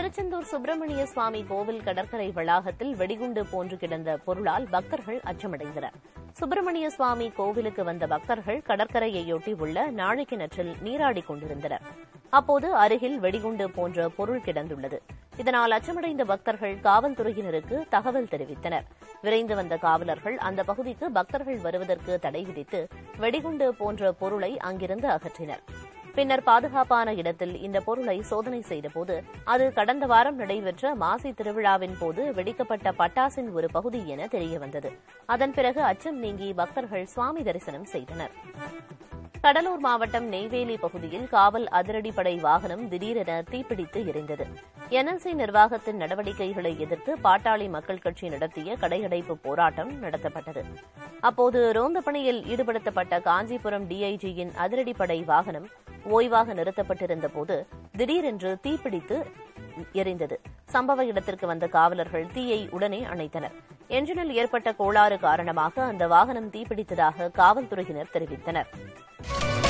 திருச்செந்தூர் சுப்பிரமணிய சுவாமி கோவில் கடற்கரை வளாகத்தில் வெடிகுண்டு போன்று கிடந்த பொருளால் பக்தர்கள் அச்சமடைந்தனர் சுப்பிரமணிய சுவாமி கோவிலுக்கு வந்த பக்தர்கள் கடற்கரையையொட்டி உள்ள நாழிக்கிணற்றில் நீராடிக் கொண்டிருந்தனர் அப்போது அருகில் வெடிகுண்டு போன்ற பொருள் கிடந்துள்ளது இதனால் அச்சமடைந்த பக்தர்கள் காவல்துறையினருக்கு தகவல் தெரிவித்தனர் விரைந்து வந்த காவலர்கள் அந்த பகுதிக்கு பக்தர்கள் வருவதற்கு தடை விதித்து வெடிகுண்டு போன்ற பொருளை அங்கிருந்து அகற்றினர் பின்னர் பாதுகாப்பான இடத்தில் இந்த பொருளை சோதனை செய்தபோது அது கடந்த வாரம் நடைபெற்ற மாசி திருவிழாவின் போது வெடிக்கப்பட்ட பட்டாசின் ஒரு பகுதி என தெரியவந்தது அதன் பிறகு அச்சம் நீங்கி பக்தர்கள் சுவாமி தரிசனம் செய்தனர் கடலூர் மாவட்டம் நெய்வேலி பகுதியில் காவல் அதிரடிப்படை வாகனம் திடீரென தீப்பிடித்து எரிந்தது என்எல்சி நிர்வாகத்தின் நடவடிக்கைகளை எதிர்த்து பாட்டாளி மக்கள் கட்சி நடத்திய கடையடைப்பு போராட்டம் நடத்தப்பட்டது அப்போது ரோந்து பணியில் ஈடுபடுத்தப்பட்ட காஞ்சிபுரம் டிஐஜியின் அதிரடிப்படை வாகனம் ஓய்வாக நிறுத்தப்பட்டிருந்த போது திடீரென்று தீப்பிடித்து எரிந்தது சம்பவ இடத்திற்கு வந்த காவலர்கள் தீயை உடனே அணைத்தனர் என்ஜினில் ஏற்பட்ட கோளாறு காரணமாக அந்த வாகனம் தீப்பிடித்ததாக காவல்துறையினர் தெரிவித்தனர்